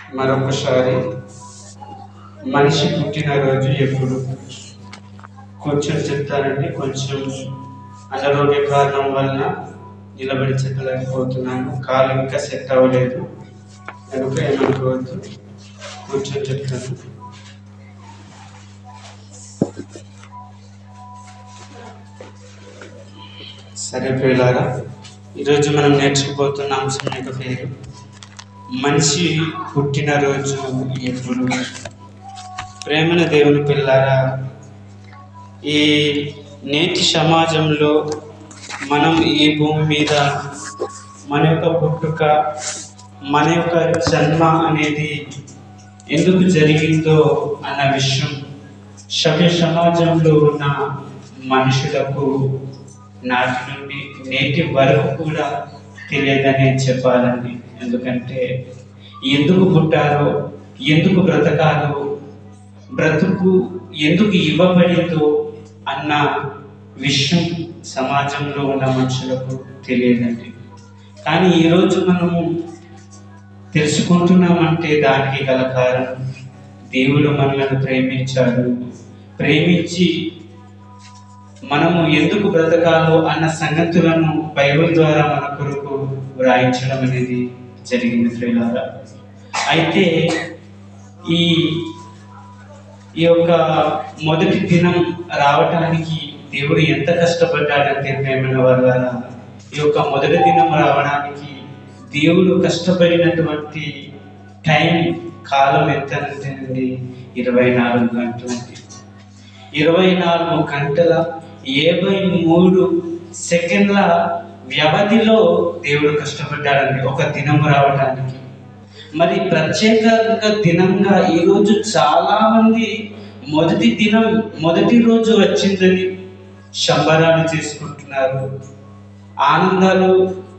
మరొకసారి మనిషి పుట్టినరోజు ఎప్పుడు కూర్చొని చెప్తానండి కొంచెం అనారోగ్య కారణం వలన నిలబడి చెప్పలేకపోతున్నాను కాలు ఇంకా సెట్ అవ్వలేదు కనుక ఏమనుకోవద్దు కూర్చొని చెప్తాను సరే ప్రియులారా ఈరోజు మనం నేర్చుకుపోతున్న అంశం యొక్క పేరు మనిషి పుట్టినరోజు ఎప్పుడు ప్రేమన దేవుని పిల్లారా ఈ నేటి సమాజంలో మనం ఈ భూమి మీద మన యొక్క పుట్టుక మన యొక్క జన్మ అనేది ఎందుకు జరిగిందో అన్న విషయం సభ్య సమాజంలో ఉన్న మనుషులకు నాటి నుండి నేటి వరకు కూడా తెలియదనే చెప్పాలండి ఎందుకంటే ఎందుకు పుట్టారో ఎందుకు బ్రతకాలో బ్రతుకు ఎందుకు ఇవ్వబడిందో అన్న విషయం సమాజంలో ఉన్న మనుషులకు తెలియదండి కానీ ఈరోజు మనము తెలుసుకుంటున్నామంటే దానికి గల కారణం దేవుడు మనలను ప్రేమించాడు ప్రేమించి మనము ఎందుకు బ్రతకాలో అన్న సంగతులను బైబిల్ ద్వారా మన కొరకు వ్రాయించడం అనేది జరిగింది ప్రియులారా అయితే ఈ ఈ యొక్క మొదటి దినం రావటానికి దేవుడు ఎంత కష్టపడ్డాడంటే ప్రేమైన వాళ్ళ ఈ యొక్క మొదటి దినం రావడానికి దేవుడు కష్టపడినటువంటి టైం కాలం ఎంత అంటే ఇరవై నాలుగు గంటలు ఇరవై నాలుగు గంటల యాభై మూడు సెకండ్ల వ్యవధిలో దేవుడు కష్టపడ్డాడండి ఒక దినం రావడానికి మరి ప్రత్యేకంగా దినంగా ఈరోజు చాలా మంది మొదటి దినం మొదటి రోజు వచ్చిందని సంబరాలు చేసుకుంటున్నారు ఆనందాలు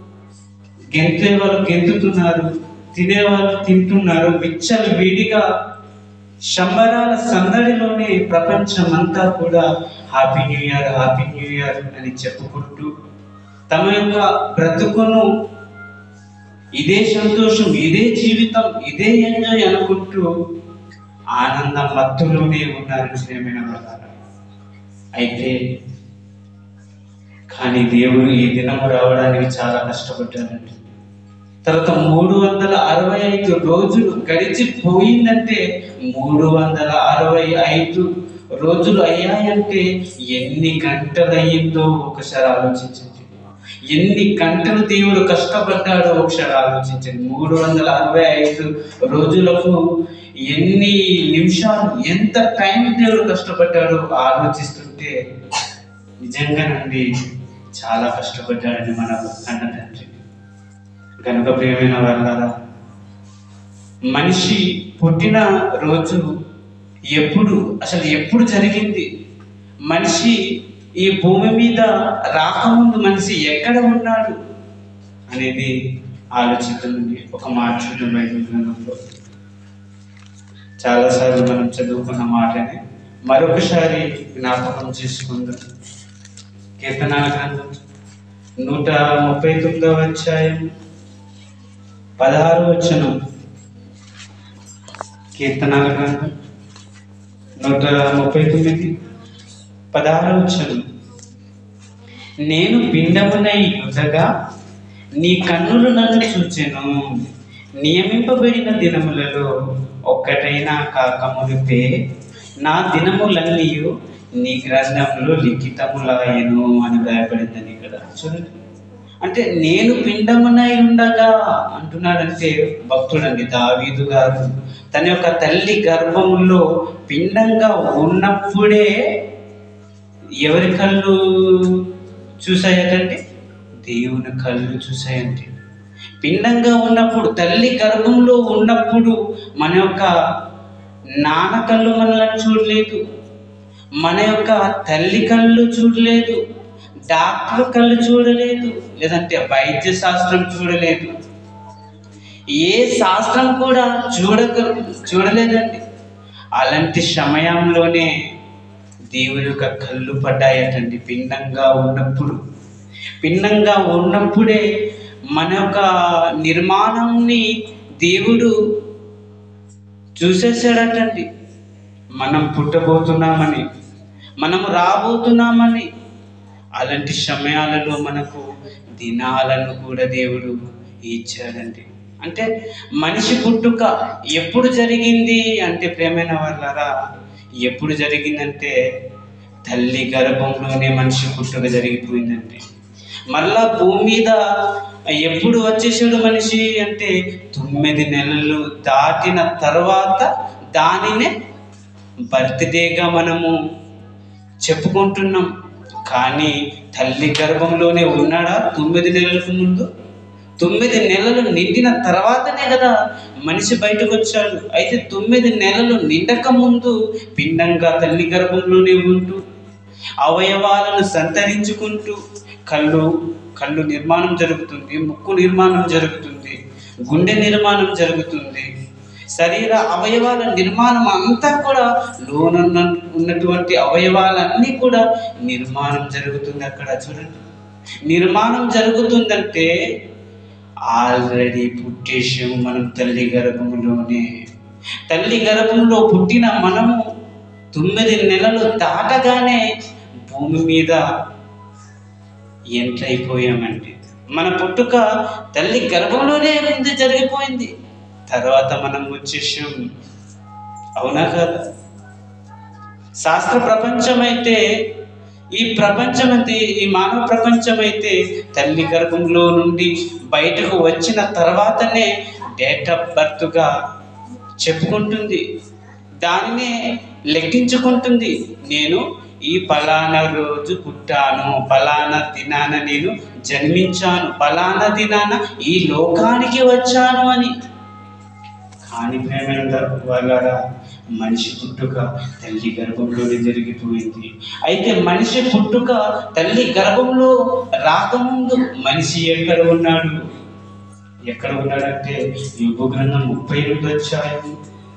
గెంతే వాళ్ళు గెంతుతున్నారు తినేవాళ్ళు తింటున్నారు విచ్చలు విడిగా సంబరాల సందడిలోనే ప్రపంచం అంతా కూడా happy new year happy new year అని చెప్పుకుంటూ తమ యొక్క బ్రతుకును ఇదే సంతోషం ఇదే జీవితం ఇదే ఎంజాయ్ అనుకుంటూ ఆనందం మత్తులోనే ఉన్నారు ప్రియమైన వాళ్ళారా. అయితే కానీ దేవుడు ఈ దినము రావడానికి చాలా కష్టపడ్డాడండి తర్వాత మూడు వందల అరవై ఐదు రోజులు గడిచిపోయిందంటే మూడు వందల అరవై ఐదు రోజులు అయ్యాయంటే ఎన్ని గంటలు అయ్యిందో ఒకసారి ఆలోచించండి ఎన్ని గంటలు దేవుడు కష్టపడ్డాడో ఒకసారి ఆలోచించండి మూడు వందల అరవై ఐదు రోజులకు ఎన్ని నిమిషాలు ఎంత టైం దేవుడు కష్టపడ్డాడో ఆలోచిస్తుంటే నిజంగానండి చాలా కష్టపడ్డాడని మన కన్న తండ్రి కనుక ప్రియమైన వాళ్ళారా మనిషి పుట్టిన రోజు ఎప్పుడు అసలు ఎప్పుడు జరిగింది మనిషి ఈ భూమి మీద రాకముందు మనిషి ఎక్కడ ఉన్నాడు అనేది ఆలోచిద్దామండి ఒక మాట చూడండి బైబిల్ గ్రంథంలో చాలాసార్లు మనం చదువుకున్న మాటని మరొకసారి జ్ఞాపకం చేసుకుందాం కీర్తనాల గ్రంథం నూట ముప్పై తొమ్మిదవ అధ్యాయం పదహారు వచనం కీర్తనాల గ్రంథం నూట ముప్పై తొమ్మిది పదహారు వచనం నేను పిండమునై యుధగా నీ కన్నులు నన్ను చూచెను నియమింపబడిన దినములలో ఒక్కటైనా కాక మునిపే నా దినములన్నీ నీ గ్రంథంలో లిఖితములాయను అని రాయబడిందని ఇక్కడ చూడండి అంటే నేను పిండమునై ఉండగా అంటున్నాడంటే భక్తుడండి దావీదు గారు తన యొక్క తల్లి గర్భములో పిండంగా ఉన్నప్పుడే ఎవరి కళ్ళు చూసాయటండి దేవుని కళ్ళు చూసాయండి పిండంగా ఉన్నప్పుడు తల్లి గర్భంలో ఉన్నప్పుడు మన యొక్క నాన్న కళ్ళు మనల్ని చూడలేదు మన యొక్క తల్లి కళ్ళు చూడలేదు డాక్టర్ కళ్ళు చూడలేదు లేదంటే వైద్య శాస్త్రం చూడలేదు ఏ శాస్త్రం కూడా చూడక చూడలేదండి అలాంటి సమయంలోనే దేవుని యొక్క కళ్ళు పడ్డాయటండి పిండంగా ఉన్నప్పుడు పిండంగా ఉన్నప్పుడే మన యొక్క నిర్మాణంని దేవుడు చూసేసాడటండి మనం పుట్టబోతున్నామని మనం రాబోతున్నామని అలాంటి సమయాలలో మనకు దినాలను కూడా దేవుడు ఇచ్చాడండి అంటే మనిషి పుట్టుక ఎప్పుడు జరిగింది అంటే ప్రేమైన వాళ్ళరా ఎప్పుడు జరిగిందంటే తల్లి గర్భంలోనే మనిషి పుట్టుక జరిగిపోయిందండి మళ్ళా భూమి మీద ఎప్పుడు వచ్చేసాడు మనిషి అంటే తొమ్మిది నెలలు దాటిన తర్వాత దానినే బర్త్డేగా మనము చెప్పుకుంటున్నాం కానీ తల్లి గర్భంలోనే ఉన్నాడా తొమ్మిది నెలలకు ముందు తొమ్మిది నెలలు నిండిన తర్వాతనే కదా మనిషి బయటకు వచ్చాడు అయితే తొమ్మిది నెలలు నిండక ముందు పిండంగా తల్లి గర్భంలోనే ఉంటూ అవయవాలను సంతరించుకుంటూ కళ్ళు కళ్ళు నిర్మాణం జరుగుతుంది ముక్కు నిర్మాణం జరుగుతుంది గుండె నిర్మాణం జరుగుతుంది శరీర అవయవాల నిర్మాణం అంతా కూడా లోనున్న ఉన్నటువంటి అవయవాలన్నీ కూడా నిర్మాణం జరుగుతుంది అక్కడ చూడండి నిర్మాణం జరుగుతుందంటే ఆల్రెడీ పుట్టేసాము మనం తల్లి గర్భంలోనే తల్లి గర్భంలో పుట్టిన మనము తొమ్మిది నెలలు దాటగానే భూమి మీద ఎంటర్ అయిపోయామండి మన పుట్టుక తల్లి గర్భంలోనే ముందు జరిగిపోయింది తర్వాత మనం వచ్చేసాం అవునా కదా శాస్త్ర ప్రపంచం అయితే ఈ ప్రపంచం అయితే ఈ మానవ ప్రపంచం అయితే తల్లి గర్భంలో నుండి బయటకు వచ్చిన తర్వాతనే డేట్ ఆఫ్ బర్త్గా చెప్పుకుంటుంది దానినే లెక్కించుకుంటుంది నేను ఈ పలానా రోజు పుట్టాను పలానా దినాన నేను జన్మించాను పలానా దినాన ఈ లోకానికి వచ్చాను అని కానీ ప్రేమైన వాళ్ళ మనిషి పుట్టుక తల్లి గర్భంలోనే జరిగిపోయింది అయితే మనిషి పుట్టుక తల్లి గర్భంలో రాకముందు మనిషి ఎక్కడ ఉన్నాడు ఎక్కడ ఉన్నాడంటే యోగ గ్రంథం ముప్పై ఎనిమిది వచ్చాయి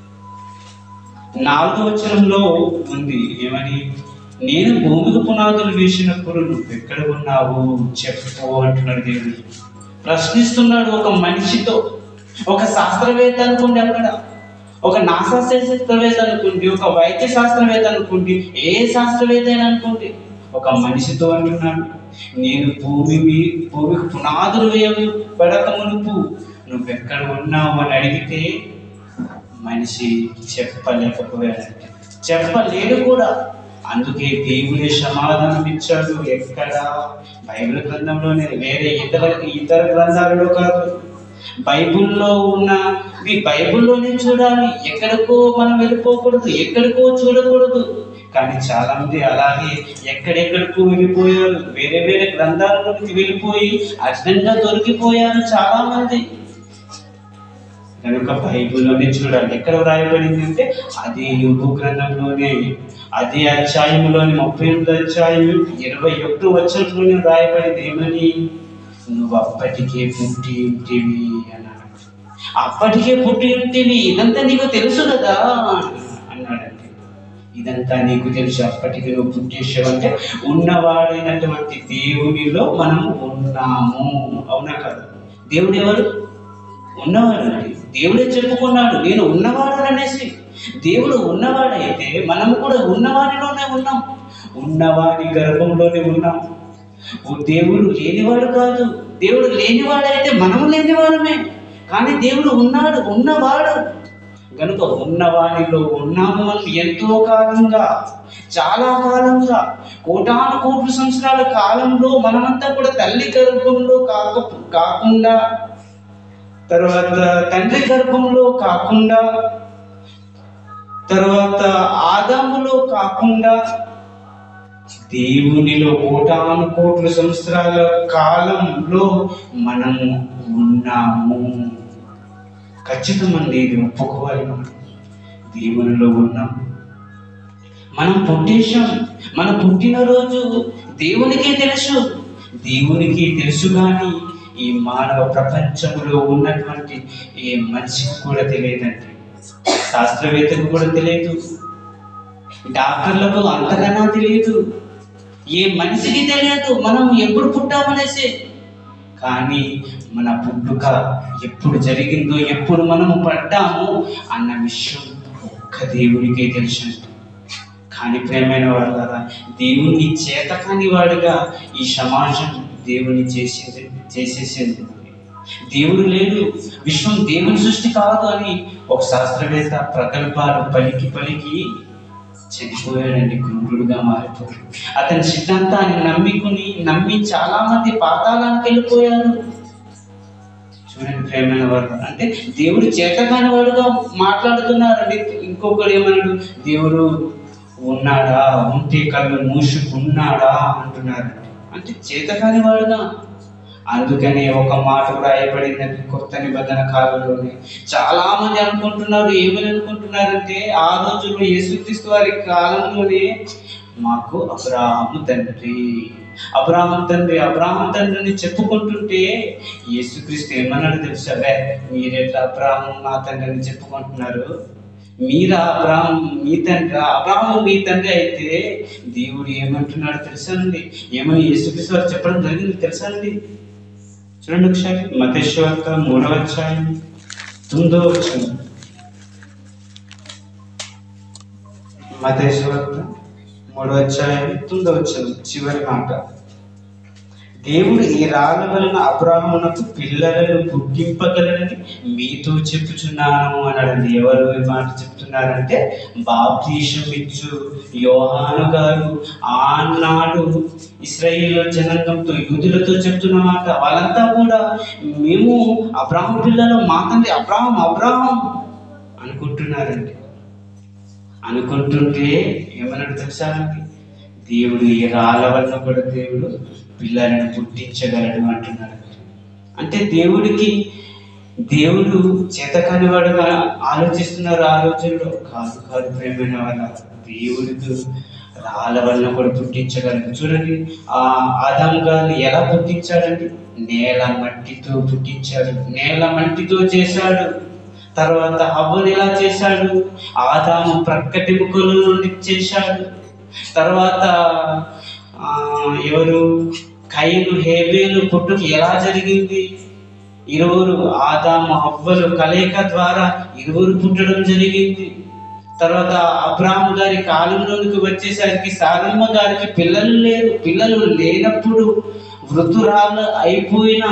నాలుగో వచనంలో ఉంది ఏమని నేను భూమికి పునాదులు వేసినప్పుడు నువ్వు ఎక్కడ ఉన్నావు చెప్పు అంటున్నాడు దేవుడు ప్రశ్నిస్తున్నాడు ఒక మనిషితో ఒక శాస్త్రవేత్త అనుకోండి అక్కడ ఒక నాసా శాస్త్రవేత్త అనుకోండి ఒక వైద్య శాస్త్రవేత్త అనుకోండి ఏ శాస్త్రవేత్త అయినా అనుకోండి ఒక మనిషితో అంటున్నాడు నేను భూమి మీ- భూమికి పునాదులు వేయబడక మునుపు నువ్వెక్కడ ఉన్నావు అని అడిగితే మనిషి చెప్పలేకపోయాడంటే చెప్పలేడు కూడా అందుకే దేవుడే సమాధానం ఇచ్చాడు ఎక్కడ బైబిల్ గ్రంథంలోనే వేరే ఇతర ఇతర గ్రంథాలలో కాదు బైబిల్లో ఉన్న ఈ బైబిల్లోనే చూడాలి ఎక్కడికో మనం వెళ్ళిపోకూడదు ఎక్కడికో చూడకూడదు కానీ చాలా మంది అలాగే ఎక్కడెక్కడికో వెళ్ళిపోయారు వేరే వేరే గ్రంథాలలోకి వెళ్ళిపోయి అర్థంగా దొరికిపోయారు చాలా మంది కనుక బైబిల్లోనే చూడాలి ఎక్కడ వ్రాయబడింది అంటే అది యోగు గ్రంథంలోనే అదే అధ్యాయంలోని ముప్పై ఎనిమిది అధ్యాయం ఇరవై ఒకటి వచ్చంలోనే వ్రాయబడింది ఏమని నువ్వు అప్పటికే పుట్టి ఉంటివి అన్నాడు అప్పటికే పుట్టి ఉంటివి ఇదంతా నీకు తెలుసు కదా అన్నాడండి ఇదంతా నీకు తెలుసు అప్పటికి నువ్వు పుట్టేసావంటే ఉన్నవాడైనటువంటి దేవునిలో మనం ఉన్నాము అవునా కదా దేవుడు ఎవరు ఉన్నవాడు అండి దేవుడే చెప్పుకున్నాడు నేను ఉన్నవాడు అనేసి దేవుడు ఉన్నవాడైతే మనము కూడా ఉన్నవాడిలోనే ఉన్నాం ఉన్నవాడి గర్భంలోనే ఉన్నాం ఓ దేవుడు లేనివాడు కాదు దేవుడు లేనివాడైతే మనము లేనివాడమే కానీ దేవుడు ఉన్నాడు ఉన్నవాడు కనుక ఉన్నవాడిలో ఉన్నాము మనం ఎంతో కాలంగా చాలా కాలంగా కోటాను కోట్ల సంవత్సరాల కాలంలో మనమంతా కూడా తల్లి గర్భంలో కాక కాకుండా తర్వాత తండ్రి గర్భంలో కాకుండా తర్వాత ఆదాములో కాకుండా దేవునిలో కోటాను కోట్ల సంవత్సరాల కాలంలో మనము ఉన్నాము ఖచ్చితమండి ఇది ఒప్పుకోవాలి మనం దేవునిలో ఉన్నాం మనం పుట్టేశాం మన పుట్టినరోజు దేవునికే తెలుసు దేవునికి తెలుసు కానీ ఈ మానవ ప్రపంచంలో ఉన్నటువంటి ఏ మనిషికి కూడా తెలియదండి శాస్త్రవేత్తకు కూడా తెలియదు డాక్టర్లకు అంతకన్నా తెలియదు ఏ మనిషికి తెలియదు మనం ఎప్పుడు పుట్టామనేసి కానీ మన పుట్టుక ఎప్పుడు జరిగిందో ఎప్పుడు మనము పడ్డాము అన్న విషయం ఒక్క దేవుడికే తెలుసు కానీ ప్రేమైన వాళ్ళరా దేవుణ్ణి చేత కాని వాడుగా ఈ సమాజం దేవుని చేసేది చేసేసేది దేవుడు లేడు విశ్వం దేవుని సృష్టి కాదు అని ఒక శాస్త్రవేత్త ప్రగల్భాలు పలికి పలికి చనిపోయాడండి క్రూరుడుగా మారిపోయాడు అతని సిద్ధాంతాన్ని నమ్మికుని నమ్మి చాలా మంది పాతాళానికి వెళ్ళిపోయారు చూడండి ప్రేమైన వాడు అంటే దేవుడు చేతకాని వాడుగా మాట్లాడుతున్నారండి ఇంకొకడు ఏమన్నాడు దేవుడు ఉన్నాడా ఉంటే కళ్ళు మూసుకున్నాడా అంటున్నారండి అంటే చేతకాని వాడుగా అందుకనే ఒక మాట రాయబడిందండి కొత్త నిబంధన కాలంలోనే చాలా మంది అనుకుంటున్నారు ఏమని అనుకుంటున్నారంటే ఆ రోజుల్లో యేసుక్రీస్తు వారి కాలంలోనే మాకు అబ్రాహము తండ్రి అబ్రాహం తండ్రి అబ్రాహం తండ్రిని చెప్పుకుంటుంటే యేసుక్రీస్తు ఏమన్నాడు తెలుసా మీరెట్లా అబ్రాహం నా తండ్రిని చెప్పుకుంటున్నారు మీరా అబ్రాహం మీ తండ్రి అబ్రాహం మీ తండ్రి అయితే దేవుడు ఏమంటున్నాడు తెలుసా అండి ఏమని యేసుక్రీస్తు వారు చెప్పడం జరిగింది తెలుసా అండి చూడండి ఒకసారి మతేశ్వర్త మూడవ అధ్యాయం తొమ్మిదో వచ్చింది మతేశ్వర్త మూడవ అధ్యాయం తొమ్మిదో వచ్చింది చివరి మాట దేవుడు ఈ రాళ్ళ వలన అబ్రాహ్మణకు పిల్లలను పుట్టింపగలనని మీతో చెప్పుచున్నాను అన్నాడండి ఎవరు ఈ మాట చెప్తున్నారంటే బాప్తీషం ఇచ్చు యోహాను గారు ఆనాడు ఇస్రాయేల్ జనాంగంతో యూదులతో చెప్తున్న మాట వాళ్ళంతా కూడా మేము అబ్రాహం పిల్లలు మా తండ్రి అబ్రాహం అబ్రాహం అనుకుంటున్నారండి అనుకుంటుంటే ఏమన్నాడు తెలుసా అండి దేవుడు ఈ రాళ్ళ వల్ల కూడా దేవుడు పిల్లలను పుట్టించగలడు అంటున్నాడు అంటే దేవుడికి దేవుడు చేతకాని వాడుగా ఆలోచిస్తున్నారు ఆ రోజుల్లో కాదు కాదు ప్రేమైన వాళ్ళ దేవుడికి రాళ్ళ వల్ల కూడా పుట్టించగలడు చూడండి ఆ ఆదాం గారు ఎలా పుట్టించాడండి నేల మట్టితో పుట్టించాడు నేల మట్టితో చేశాడు తర్వాత హవ్వను ఎలా చేశాడు ఆదాము ప్రక్కటి ముక్కల నుండి చేశాడు తర్వాత ఆ, ఎవరు కైలు హేబేలు పుట్టుక ఎలా జరిగింది ఇరువురు ఆదాము హవ్వలు కలయిక ద్వారా ఇరువురు పుట్టడం జరిగింది తర్వాత అబ్రాహం గారి కాలంలోనికి వచ్చేసరికి సారమ్మ గారికి పిల్లలు లేరు పిల్లలు లేనప్పుడు వృద్ధురాలు అయిపోయిన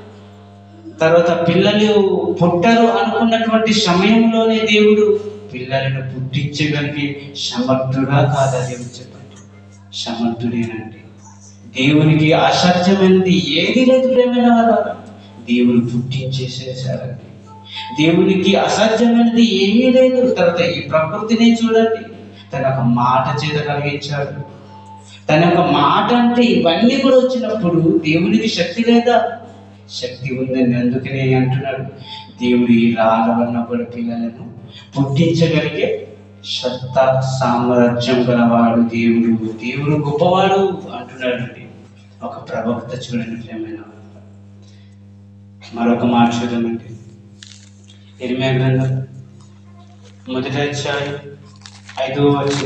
తర్వాత పిల్లలు పుట్టరు అనుకున్నటువంటి సమయంలోనే దేవుడు పిల్లలను పుట్టించగలిగే సమర్థుడా కాదా దేవుడు చెప్పండి సమర్థుడేనండి దేవునికి అసాధ్యమైనది ఏది లేదు ప్రేమైన వారా దేవుడు పుట్టించేసేసారండి దేవునికి అసాధ్యమైనది ఏమీ లేదు తర్వాత ఈ ప్రకృతిని చూడండి తన ఒక మాట చేత కలిగించాడు తన యొక్క మాట అంటే ఇవన్నీ కూడా వచ్చినప్పుడు దేవునికి శక్తి లేదా శక్తి ఉందని అందుకనే అంటున్నాడు దేవుడు ఈ రాళ్ళవన్న కూడా పిల్లలను పుట్టించగలిగే సత్తా సామ్రాజ్యం గలవాడు దేవుడు దేవుడు గొప్పవాడు అంటున్నాడు ఒక ప్రవక్త చూడండి ప్రేమైన వారు. మరొక మాట చూద్దామండి ఇరిమే గ్రంథం మొదటి అధ్యాయం ఐదో వచ్చు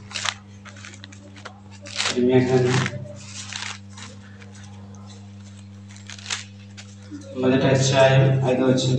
ఇరిమే గ్రంథం మొదటి అధ్యాయం ఐదో వచ్చింది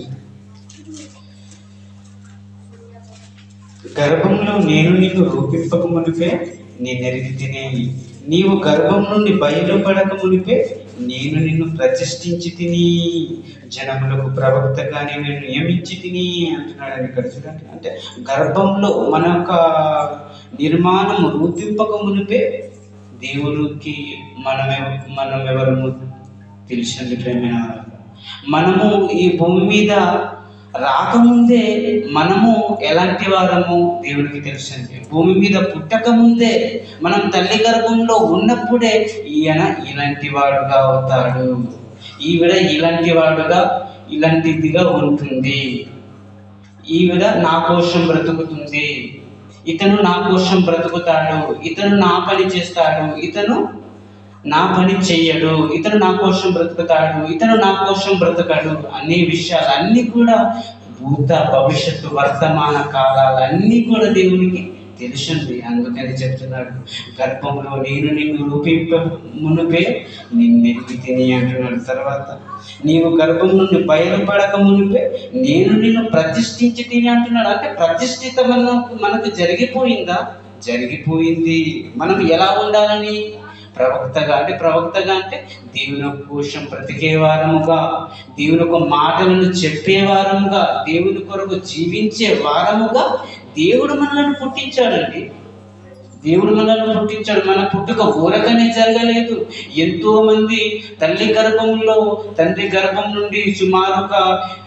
గర్భంలో నేను నీకు రూపింపక మునిపే నేను ఎరిగి తినేది నీవు గర్భం నుండి బయలుపడక మునిపే నేను నిన్ను ప్రతిష్ఠించి తిని జనములకు ప్రవక్తగా నేను నియమించి తిని అంటున్నాడు ఇక్కడ చూడండి అంటే గర్భంలో మన యొక్క నిర్మాణం రూపింపక మునిపే దేవుడికి మనమే మనం ఎవరము తెలిసింది ప్రేమైన మనము ఈ భూమి మీద రాకముందే మనము ఎలాంటి వారము దేవుడికి తెలుసండి భూమి మీద పుట్టక ముందే మనం తల్లి గర్భంలో ఉన్నప్పుడే ఈయన ఇలాంటి వాడుగా అవుతాడు ఈవిడ ఇలాంటి వాడుగా ఇలాంటిదిగా ఉంటుంది ఈవిడ నా కోసం బ్రతుకుతుంది ఇతను నా కోసం బ్రతుకుతాడు ఇతను నా పని చేస్తాడు ఇతను నా పని చెయ్యడు ఇతను నా కోసం బ్రతుకుతాడు ఇతను నా కోసం బ్రతకడు అనే విషయాలు అన్నీ కూడా భూత భవిష్యత్తు వర్తమాన కాలాలన్నీ కూడా దేవునికి తెలిసింది అందుకని చెప్తున్నాడు గర్భంలో నేను నిన్ను రూపింప మునుపే నిన్నెరిగి తిని అంటున్నాడు తర్వాత నీవు గర్భం నుండి బయలుపడక మునిపే నేను నిన్ను ప్రతిష్ఠించి తిని అంటున్నాడు అంటే ప్రతిష్ఠిత మనకు మనకు జరిగిపోయిందా జరిగిపోయింది మనం ఎలా ఉండాలని ప్రవక్తగా అంటే ప్రవక్తగా అంటే దేవుని కోసం బ్రతికే వారముగా దేవుని యొక్క మాటలను చెప్పే వారముగా దేవుని కొరకు జీవించే వారముగా దేవుడు మనల్ని పుట్టించాడండి దేవుడు మనల్ని పుట్టించాడు మన పుట్టుక ఊరకనే జరగలేదు ఎంతో మంది తల్లి గర్భంలో తండ్రి గర్భం నుండి సుమారుగా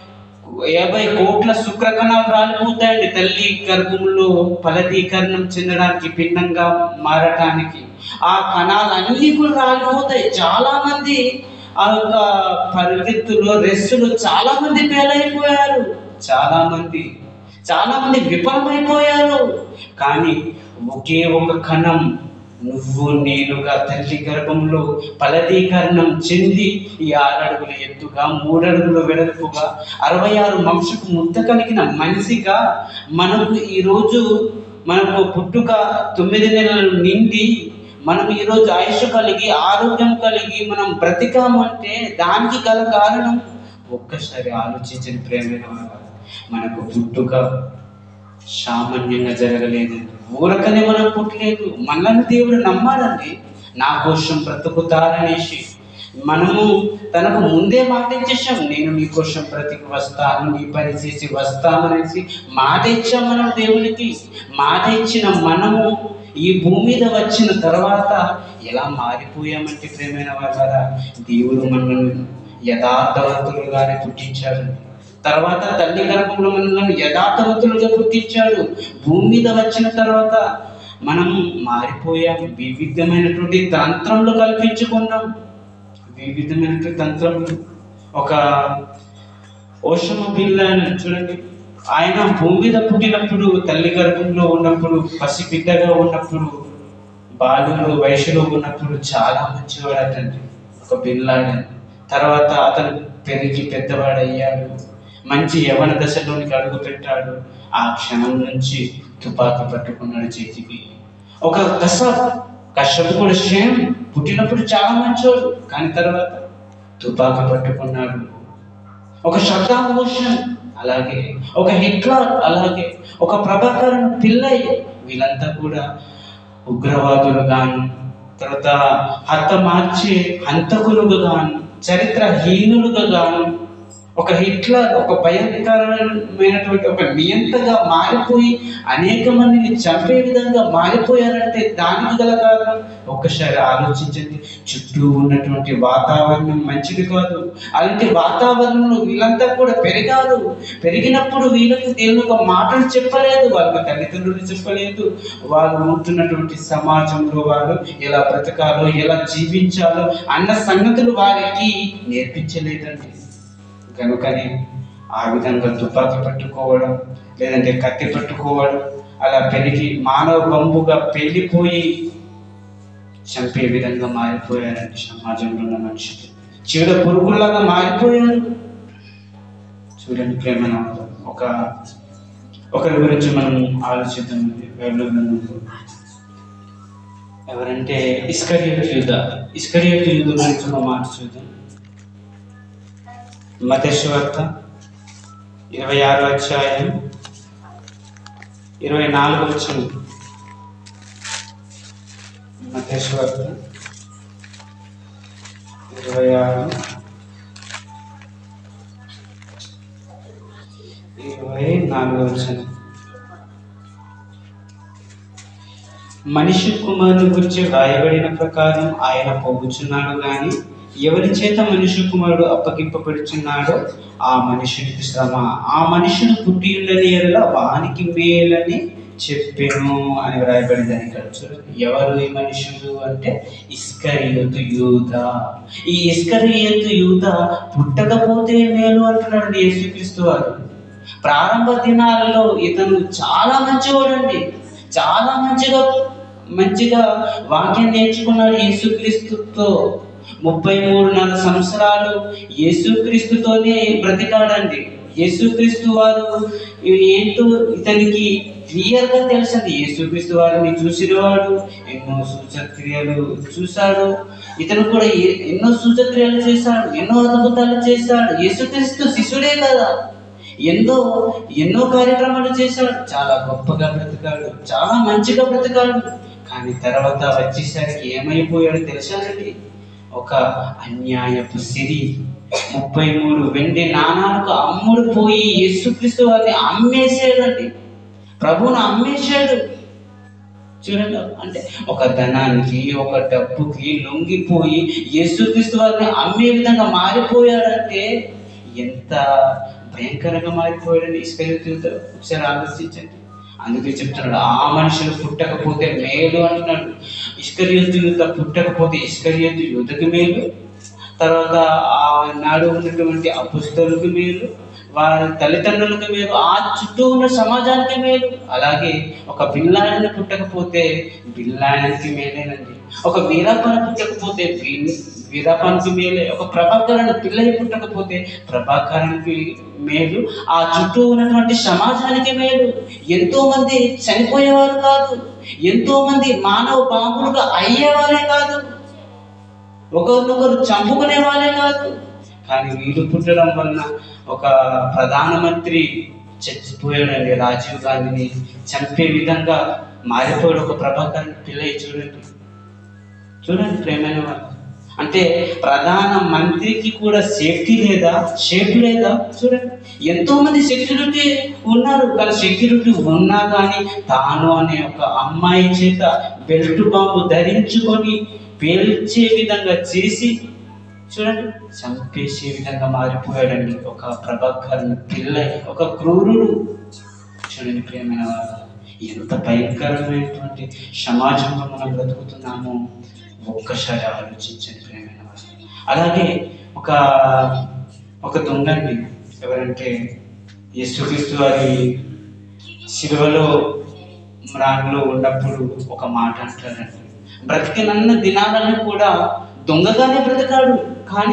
యాభై కోట్ల శుక్రకణాలు రాలిపోతాయండి తల్లి గర్భంలో ఫలదీకరణం చెందడానికి భిన్నంగా మారటానికి ఆ కణాలన్నీ కూడా రాలిపోతాయి చాలా మంది ఆ యొక్క పరిగెత్తులో రెస్సులు చాలా మంది పేలైపోయారు చాలా మంది చాలా మంది విఫలమైపోయారు కానీ ఒకే ఒక కణం నువ్వు నేనుగా తల్లి గర్భంలో ఫలదీకరణం చెంది ఈ ఆరడుగుల ఎత్తుగా మూడడుగుల వెడల్పుగా అరవై ఆరు మంశకు ముద్ద కలిగిన మనిషిగా మనకు ఈరోజు మనకు పుట్టుక తొమ్మిది నెలలు నిండి మనం ఈరోజు ఆయుష్ కలిగి ఆరోగ్యం కలిగి మనం బ్రతికాము అంటే దానికి గల కారణం ఒక్కసారి ఆలోచించిన ప్రేమైన వారు. మనకు పుట్టుక సామాన్యంగా జరగలేదు ఊరకనే మనం పుట్టలేదు మనల్ని దేవుడు నమ్మాడండి నా కోసం బ్రతుకుతారనేసి మనము తనకు ముందే మాట ఇచ్చేసాం నేను నీ కోసం బ్రతికి వస్తాను నీ పని చేసి వస్తామనేసి మాట ఇచ్చాం మనం దేవునికి మాట ఇచ్చిన మనము ఈ భూమి మీద వచ్చిన తర్వాత ఎలా మారిపోయామంటే ప్రేమైన వాళ్ళ దేవుడు మనల్ని యథార్థవంతులుగానే పుట్టించాడు తర్వాత తల్లి గర్భంలో మనల్ని యథార్థవంతులుగా పుట్టించాడు భూమి మీద వచ్చిన తర్వాత మనం మారిపోయాం వివిధమైనటువంటి తంత్రంలో కల్పించుకున్నాం వివిధమైనటువంటి తంత్రములు ఒక ఓషమ బిల్ల చూడండి ఆయన భూమి మీద పుట్టినప్పుడు తల్లి గర్భంలో ఉన్నప్పుడు పసి బిడ్డగా ఉన్నప్పుడు బాలులు వయసులో ఉన్నప్పుడు చాలా మంచివాడటండి ఒక బిల్లాడని తర్వాత అతను పెరిగి పెద్దవాడయ్యాడు మంచి యవన దశలోనికి అడుగు పెట్టాడు ఆ క్షణం నుంచి తుపాకీ పట్టుకున్నాడు చేతికి ఒక దశ కశ్యపు కూడా సేమ్ పుట్టినప్పుడు చాలా మంచోడు కానీ తర్వాత తుపాకీ పట్టుకున్నాడు ఒక శబ్దాం భూషణ్ అలాగే ఒక హిట్లర్ అలాగే ఒక ప్రభాకరన్ పిల్లయ్య వీళ్ళంతా కూడా ఉగ్రవాదులు గాను తర్వాత హతమార్చే హంతకులుగా గాను చరిత్రహీనులుగా గాను ఒక హిట్లర్ ఒక భయంకరమైనటువంటి ఒక నియంతగా మారిపోయి అనేక మందిని చంపే విధంగా మారిపోయారంటే దానికి గల కారణం ఒక్కసారి ఆలోచించండి చుట్టూ ఉన్నటువంటి వాతావరణం మంచిది కాదు అలాంటి వాతావరణంలో వీళ్ళంతా కూడా పెరిగారు పెరిగినప్పుడు వీళ్ళకి దేవుని ఒక మాటలు చెప్పలేదు వాళ్ళ తల్లిదండ్రులు చెప్పలేదు వాళ్ళు ఉంటున్నటువంటి సమాజంలో వాళ్ళు ఎలా బ్రతకాలో ఎలా జీవించాలో అన్న సంగతులు వారికి నేర్పించలేదండి కనుకని ఆ విధంగా తుపాకీ పట్టుకోవడం లేదంటే కత్తి పట్టుకోవడం అలా పెరిగి మానవ బంబుగా పెళ్ళిపోయి చంపే విధంగా మారిపోయారండి సమాజంలో ఉన్న మనుషులు చీడ పురుగుల్లాగా మారిపోయారు చూడండి ప్రేమ ఒక ఒకరి గురించి మనం ఆలోచిద్దాం బైబిల్ గ్రంథంలో ఎవరంటే ఇస్కరియట్ యుద్ధ ఇస్కరియట్ యుద్ధ గురించి ఒక మాట చూద్దాం మతేశ్వార్త ఇరవై ఆరు అధ్యాయం ఇరవై నాలుగు వచ్చిన మతేశ్వార్త ఇరవై ఆరు ఇరవై నాలుగు వచ్చిన మనిషి కుమారుని గురించి వ్రాయబడిన ప్రకారం ఆయన పోగుచున్నాడు గాని ఎవరి చేత మనిషి కుమారుడు అప్పగింపబడుచున్నాడో ఆ మనుషునికి శ్రమ ఆ మనుషుడు పుట్టి ఉండని ఎడల వానికి మేలని చెప్పెను అని వ్రాయబడిందని ఇక్కడ చూడండి ఎవరు ఈ మనుషుడు అంటే ఇస్కరియోతు యూద ఈ ఇస్కరియోతు యూద పుట్టకపోతే మేలు అంటున్నాడు యేసుక్రీస్తు వారు ప్రారంభ దినాలలో ఇతను చాలా మంచివాడండి చాలా మంచిగా మంచిగా వాక్యం నేర్చుకున్నాడు యేసుక్రీస్తుతో ముప్పై మూడున్నర సంవత్సరాలు యేసుక్రీస్తుతోనే బ్రతికాడండి యేసుక్రీస్తు వారు ఏంటో ఇతనికి క్లియర్గా తెలుసండి యేసుక్రీస్తు వారిని చూసినవాడు ఎన్నో సూచక్రియలు చూశాడు ఇతను కూడా ఏ- ఎన్నో సూచక్రియలు చేశాడు ఎన్నో అద్భుతాలు చేశాడు యేసుక్రీస్తు శిష్యుడే కదా ఎన్నో ఎన్నో కార్యక్రమాలు చేశాడు చాలా గొప్పగా బ్రతికాడు చాలా మంచిగా బ్రతికాడు కానీ తర్వాత వచ్చేసరికి ఏమైపోయాడో తెలుసానండి ఒక అన్యాయపు సిరి ముప్పై మూడు వెండి నాణాలకు అమ్ముడు పోయి యేసుక్రీస్తు వారిని అమ్మేసాడండి ప్రభువును అమ్మేశాడు చూడండి అంటే ఒక ధనానికి ఒక డబ్బుకి లొంగిపోయి యేసుక్రీస్తు వారిని అమ్మే విధంగా మారిపోయాడంటే ఎంత భయంకరంగా మారిపోయాడని ఇస్కరితులతో ఒకసారి ఆలోచించండి అందుకే చెప్తున్నాడు ఆ మనుషులు పుట్టకపోతే మేలు అంటున్నాడు ఇస్కరియోతు యుద్ధ పుట్టకపోతే ఇస్కరియోతు యుద్ధకి మేలు తర్వాత ఆ నాడు ఉన్నటువంటి అపుస్తలకు మేలు వారి తల్లిదండ్రులకు మేలు ఆ చుట్టూ ఉన్న సమాజానికి మేలు అలాగే ఒక బిల్లాయన పుట్టకపోతే బిల్లాయనకి మేలేనండి ఒక వీరాపన పుట్టకపోతే వీ- వీరాపానికి మేలే ఒక ప్రభాకరణ పిల్లలు పుట్టకపోతే ప్రభాకరానికి మేలు ఆ చుట్టూ ఉన్నటువంటి సమాజానికి మేలు ఎంతో మంది చనిపోయేవారు కాదు ఎంతో మంది మానవ బాంబులుగా అయ్యేవారే కాదు ఒకరినొకరు చంపుకునే వాళ్ళే కాదు కానీ వీళ్ళు పుట్టడం వలన ఒక ప్రధానమంత్రి చచ్చిపోయాడండి రాజీవ్ గాంధీని చంపే విధంగా మారిపోయాడు ఒక ప్రభాకర్ పిల్లయ్య చూడండి చూడండి ప్రేమైన వాళ్ళు అంటే ప్రధాన మంత్రికి కూడా సేఫ్టీ లేదా సేఫ్టీ లేదా చూడండి ఎంతో మంది సెక్యూరిటీ ఉన్నారు కానీ సెక్యూరిటీ ఉన్నా కానీ తాను అనే ఒక అమ్మాయి చేత బెల్ట్ బాంబు ధరించుకొని పేల్చే విధంగా చేసి చూడండి చంపేసే విధంగా మారిపోయాడండి ఒక ప్రభాకర్ పిల్ల ఒక క్రూరుడు చూడండి ప్రియమైన వారు ఎంత భయంకరమైనటువంటి సమాజంలో మనం బ్రతుకుతున్నామో ఒక్కసారి ఆలోచించండి ప్రియమైన వారు అలాగే ఒక ఒక దొంగండి ఎవరంటే యేసుక్రీస్తు వారి శిలువలో మ్రాన్లో ఉన్నప్పుడు ఒక మాట అంటారండి బ్రతికినన్న దినాలను కూడా దొంగగానే బ్రతికాడు కానీ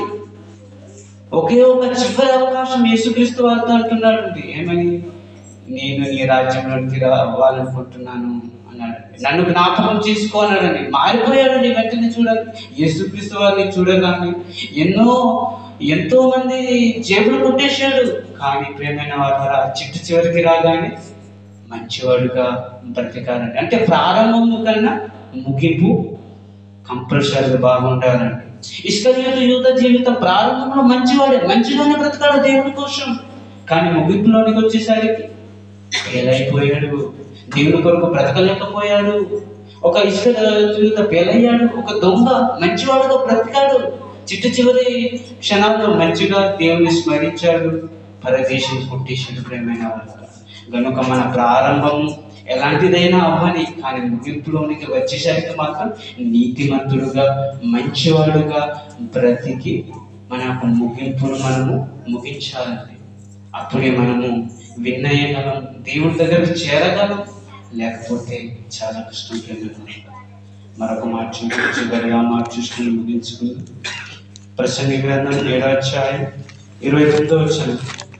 ఒకే ఒక చివరి అవకాశం యేసుక్రీస్తు వారితో అంటున్నాడు ఏమని నేను నీ రాజ్యంలోకి రావాలనుకుంటున్నాను అన్నాడు నన్ను జ్ఞాపకం చేసుకో అన్నాడండి మారిపోయాడండి వెంటనే చూడాలి యేసుక్రీస్తు వారిని చూడగానే ఎన్నో ఎంతో మంది జేబులు కొట్టేశాడు కానీ ప్రేమైన వారు చిట్టు చివరికి రాగానే మంచివాడుగా బ్రతికారండి అంటే ప్రారంభము కన్నా ముగింపు కంపల్సరీగా బాగుండాలండి ఇస్కరియోతు యూత జీవితం ప్రారంభంలో మంచివాడే మంచిగానే బ్రతకాడు దేవుని కోసం కానీ ముగింపులోనికి వచ్చేసరికి పేలైపోయాడు దేవుని కొరకు బ్రతకలేకపోయాడు ఒక ఇసుక జీవిత పేలయ్యాడు ఒక దొంగ మంచివాడుగా బ్రతికాడు చిట్టు చివరి క్షణాల్లో మంచిగా దేవుని స్మరించాడు పరదేశం పుట్టేశాడు ప్రేమైన వాళ్ళ కనుక మన ప్రారంభం ఎలాంటిదైనా అవ్వని కానీ ముగింపులోనికి వచ్చేసరికి మాత్రం నీతిమంతుడుగా మంచివాడుగా బ్రతికి మన యొక్క ముగింపును మనము ముగించాలండి అప్పుడే మనము విన్నయగలం దేవుడి దగ్గరకు చేరగలం లేకపోతే చాలా కష్టం ప్రేమ మరొక మాట చూసి చివరిగా మాట చూసుకుని ముగించుకుని ప్రసంగి గ్రంథం ఏడో అధ్యాయం ఇరవై తొమ్మిదో వచ్చాను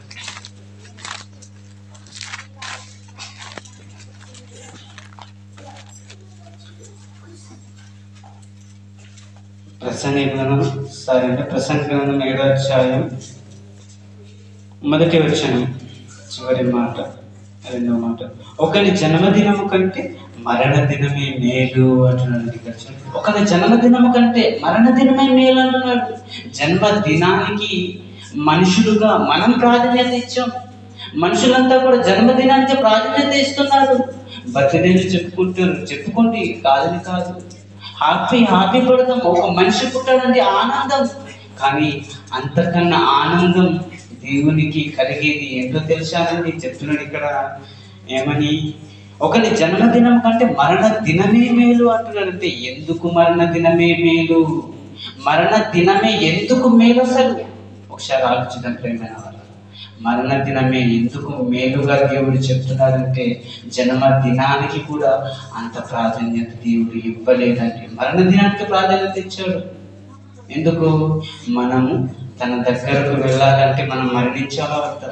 ప్రసంగి గ్రంథం సరే అంటే ప్రసంగి గ్రంథం ఏడో అధ్యాయం మొదటి వచ్చాను చివరి మాట రెండో మాట ఒకరి జన్మదినము కంటే మరణ దినమే మేలు అంటున్నాడు ఇక్కడ చూడండి. ఒకరి జన్మదినము కంటే మరణ దినమే మేలు అంటున్నాడు జన్మదినానికి మనుషులుగా మనం ప్రాధాన్యత ఇచ్చాం మనుషులంతా కూడా జన్మదినానికి ప్రాధాన్యత ఇస్తున్నారు బర్త్డేలు చెప్పుకుంటారు చెప్పుకోండి కాదని కాదు హ్యాపీ హ్యాపీ పడతాం ఒక మనిషి పుట్టాడంటే ఆనందం కానీ అంతకన్నా ఆనందం దేవునికి కలిగేది ఏంటో తెలుసానండి చెప్తున్నాడు ఇక్కడ ఏమని ఒకరి జన్మదినం కంటే మరణ దినమే మేలు అంటున్నాడు అంటే ఎందుకు మరణ దినమే మేలు మరణ దినమే ఎందుకు మేలు అసలు ఒకసారి ఆలోచిద్దాం ప్రేమైన వాళ్ళు మరణ దినమే ఎందుకు మేలుగా దేవుడు చెప్తున్నారంటే జన్మ దినానికి కూడా అంత ప్రాధాన్యత దేవుడు ఇవ్వలేదండి మరణ దినానికి ప్రాధాన్యత ఇచ్చాడు ఎందుకు మనము తన దగ్గరకు వెళ్ళాలంటే మనం మరణించాలా వద్దా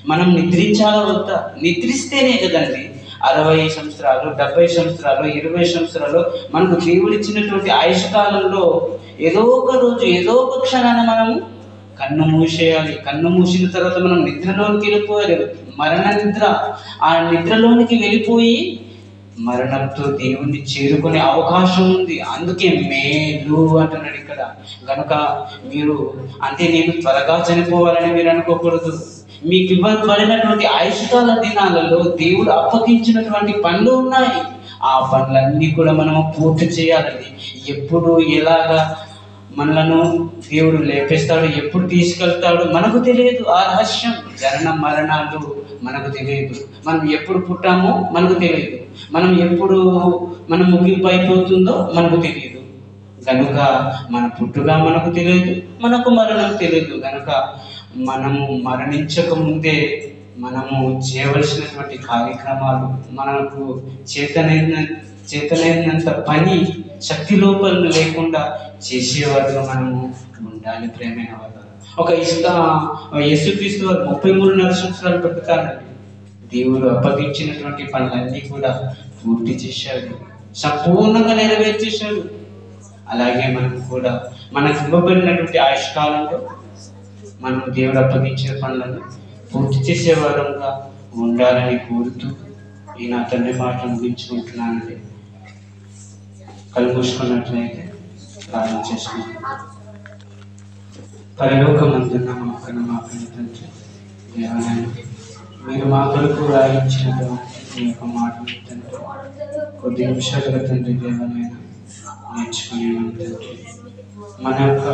మనం నిద్రించాలా వద్దా నిద్రిస్తేనే కదండి అరవై సంవత్సరాలు డెబ్బై సంవత్సరాలు ఇరవై సంవత్సరాలు మనకు దేవుడు ఇచ్చినటువంటి ఆయుష్ కాలంలో ఏదో ఒక రోజు ఏదో ఒక క్షణాన మనము కన్ను మూసేయాలి కన్ను మూసిన తర్వాత మనం నిద్రలోనికి వెళ్ళిపోయాలి మరణ నిద్ర ఆ నిద్రలోనికి వెళ్ళిపోయి మరణంతో దేవుణ్ణి చేరుకునే అవకాశం ఉంది అందుకే మేలు అంటున్నాడు ఇక్కడ గనుక మీరు అంటే నేను త్వరగా చనిపోవాలని మీరు అనుకోకూడదు మీకు ఇవ్వబడినటువంటి ఆయుష్కాల దినాలలో దేవుడు అప్పగించినటువంటి పనులు ఉన్నాయి ఆ పనులన్నీ కూడా మనము పూర్తి చేయాలని ఎప్పుడు ఎలాగా మనలను దేవుడు లేపేస్తాడు ఎప్పుడు తీసుకెళ్తాడు మనకు తెలియదు ఆ రహస్యం జనన మరణాలు మనకు తెలియదు మనం ఎప్పుడు పుట్టామో మనకు తెలియదు మనం ఎప్పుడు మన ముగింపు అయిపోతుందో మనకు తెలియదు కనుక మన పుట్టుక మనకు తెలియదు మనకు మరణం తెలియదు కనుక మనము మరణించక ముందే మనము చేయవలసినటువంటి కార్యక్రమాలు మనకు చేతనైన చేతనైనంత పని శక్తి లోపలు లేకుండా చేసేవారుగా మనము ఉండాలి ప్రేమైన వారు ఒక ఇష్ట యేసుక్రీస్తు వారు ముప్పై మూడున్నర సంవత్సరాలు బ్రతకాలండి దేవుడు అప్పగించినటువంటి పనులన్నీ కూడా పూర్తి చేశాడు సంపూర్ణంగా నెరవేర్చేశాడు అలాగే మనం కూడా మనకు ఇవ్వబడినటువంటి ఆయుష్కాలంలో మనం దేవుడు అప్పగించిన పనులను పూర్తి చేసే వారంగా ఉండాలని కోరుతూ ఈ నా తండ్రి మాట ముగించుకుంటున్నానండి కళ్ళు మూసుకున్నట్లయితే ప్రార్థన చేసుకుంటున్నాను పరలోకమందున్న మా కన్న మా కన్న తండ్రి దేవాలయం మీరు మా కొరకు రాయించినటువంటి మీ యొక్క మాటలు తండ్రి కొద్ది నిమిషాలుగా తండ్రి దేవాలయం నేర్చుకునే తండ్రి మన యొక్క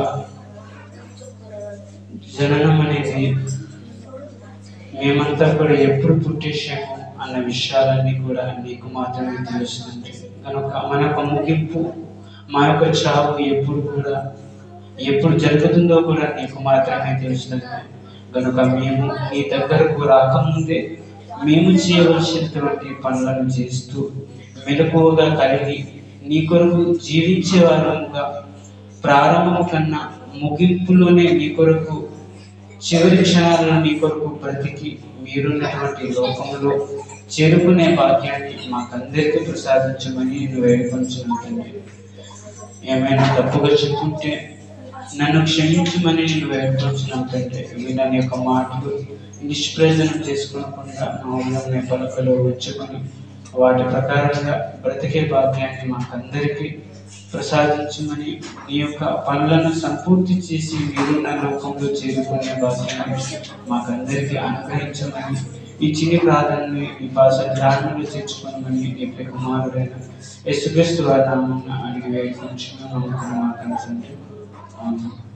జననం అనేది మేమంతా కూడా ఎప్పుడు పుట్టేశాము అన్న విషయాలన్నీ కూడా నీకు మాత్రమే తెలుస్తుంది కనుక మన యొక్క ముగింపు మా యొక్క చావు ఎప్పుడు కూడా ఎప్పుడు జరుగుతుందో కూడా నీకు మాత్రమే తెలుస్తుంది కనుక మేము నీ దగ్గరకు రాకముందే మేము చేయవలసినటువంటి పనులను చేస్తూ మెలకువగా కలిగి నీ కొరకు జీవించే వారముగా ప్రారంభము కన్నా ముగింపులోనే నీ కొరకు చివరి క్షణాలను నీ కొరకు బ్రతికి మీరున్నటువంటి లోకంలో చేరుకునే భాగ్యాన్ని మాకందరికీ ప్రసాదించమని నేను వేడుకొంచున్నాను ఏమైనా తప్పుగా చెప్పుంటే నన్ను క్షమించమని నేను వేడుకొంచున్నాను తండ్రి వినని యొక్క మాటలు నిష్ప్రయోజనం చేసుకోకుండా నా ఉన్న పలకలో ఉంచుకొని వాటి ప్రకారంగా బ్రతికే భాగ్యాన్ని మాకందరికీ ప్రసాదించమని నీ యొక్క పనులను సంపూర్తి చేసి మీరున్న లోకంలో చేరుకునే భాగ్యాన్ని మాకందరికీ అనుగ్రహించమని ఈ చిన్ని ప్రార్థనని ఈ భాష ధ్యానంలో తెచ్చుకోమని నీ ప్రియ కుమారుడైన యేసుక్రీస్తు వారి నామమున అడిగి వేడుకుంటున్నాను నమ్మకం మాకు ఆమెన్